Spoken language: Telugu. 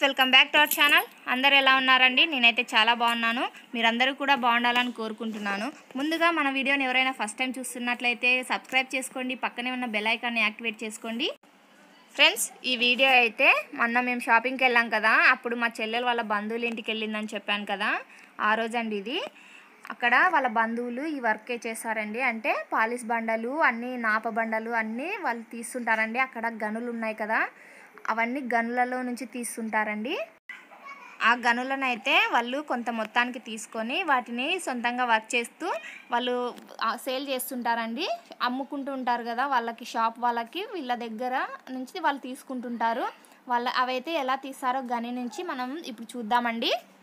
welcome back to our channel అందరు ఎలా ఉన్నారండి నేనైతే చాలా బాగున్నాను మీరందరూ కూడా బాగుండాలని కోరుకుంటున్నాను ముందుగా మన వీడియోని ఎవరైనా ఫస్ట్ టైం చూస్తున్నట్లయితే సబ్స్క్రైబ్ చేసుకోండి పక్కనే ఉన్న బెల్ ఐకాన్ని యాక్టివేట్ చేసుకోండి ఫ్రెండ్స్ ఈ వీడియో అయితే మొన్న మేము షాపింగ్కి వెళ్ళాం కదా అప్పుడు మా చెల్లెలు వాళ్ళ బంధువుల ఇంటికి వెళ్ళిందని చెప్పాను కదా ఆ రోజు అండి ఇది అక్కడ వాళ్ళ బంధువులు ఈ వర్కే చేస్తారండి అంటే పాలిష్ బండలు అన్నీ నాప బండలు అన్నీ వాళ్ళు తీస్తుంటారండి అక్కడ గనులు ఉన్నాయి కదా అవన్నీ గనులలో నుంచి తీస్తుంటారండి ఆ గనులను అయితే వాళ్ళు కొంత మొత్తానికి తీసుకొని వాటిని సొంతంగా వర్క్ చేస్తూ వాళ్ళు ఆ, సేల్ చేస్తుంటారండి అమ్ముకుంటూ ఉంటారు కదా వాళ్ళకి షాప్ వాళ్ళకి వీళ్ళ దగ్గర నుంచి వాళ్ళు తీసుకుంటుంటారు వాళ్ళ అవైతే ఎలా తీస్తారో గని నుంచి మనం ఇప్పుడు చూద్దామండి